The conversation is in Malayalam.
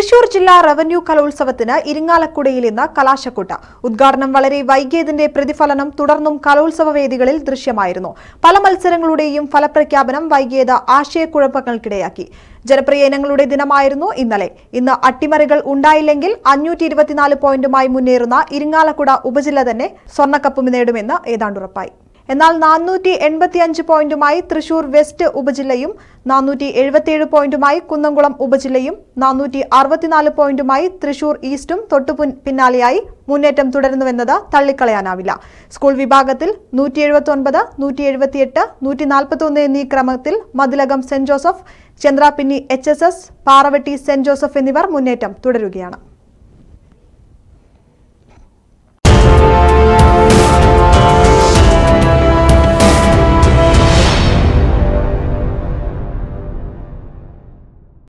തൃശൂർ ജില്ലാ റവന്യൂ കലോത്സവത്തിന് ഇരിങ്ങാലക്കുടയിൽ ഇന്ന് കലാശക്കൊട്ട ഉദ്ഘാടനം വളരെ വൈകിയതിന്റെ പ്രതിഫലനം തുടർന്നും കലോത്സവ വേദികളിൽ ദൃശ്യമായിരുന്നു പല മത്സരങ്ങളുടെയും ഫലപ്രഖ്യാപനം വൈകിയത് ആശയക്കുഴപ്പങ്ങൾക്കിടയാക്കി ജനപ്രിയ ഇനങ്ങളുടെ ദിനമായിരുന്നു ഇന്നലെ ഇന്ന് അട്ടിമറികൾ ഉണ്ടായില്ലെങ്കിൽ അഞ്ഞൂറ്റി ഇരുപത്തിനാല് പോയിന്റുമായി മുന്നേറുന്ന ഇരിങ്ങാലക്കുട ഉപജില്ല തന്നെ സ്വർണ്ണക്കപ്പ് നേടുമെന്ന് ഏതാണ്ടുറപ്പായി എന്നാൽ നാനൂറ്റി എൺപത്തിയഞ്ച് പോയിന്റുമായി തൃശൂർ വെസ്റ്റ് ഉപജില്ലയും നാനൂറ്റി എഴുപത്തിയേഴ് പോയിന്റുമായി കുന്നംകുളം ഉപജില്ലയും നാനൂറ്റി അറുപത്തിനാല് പോയിന്റുമായി തൃശൂർ ഈസ്റ്റും തൊട്ടു പുൻ- പിന്നാലെയായി മുന്നേറ്റം തുടരുന്നുവെന്നത് തള്ളിക്കളയാനാവില്ല സ്കൂൾ വിഭാഗത്തിൽ നൂറ്റി എഴുപത്തി ഒൻപത് നൂറ്റി എഴുപത്തിയെട്ട് നൂറ്റി നാൽപ്പത്തി ഒന്ന് എന്നീ ക്രമത്തിൽ Mathilakam saint Joseph Chandrappinni H S S Paravetty saint Joseph എന്നിവർ മുന്നേറ്റം തുടരുകയാണ്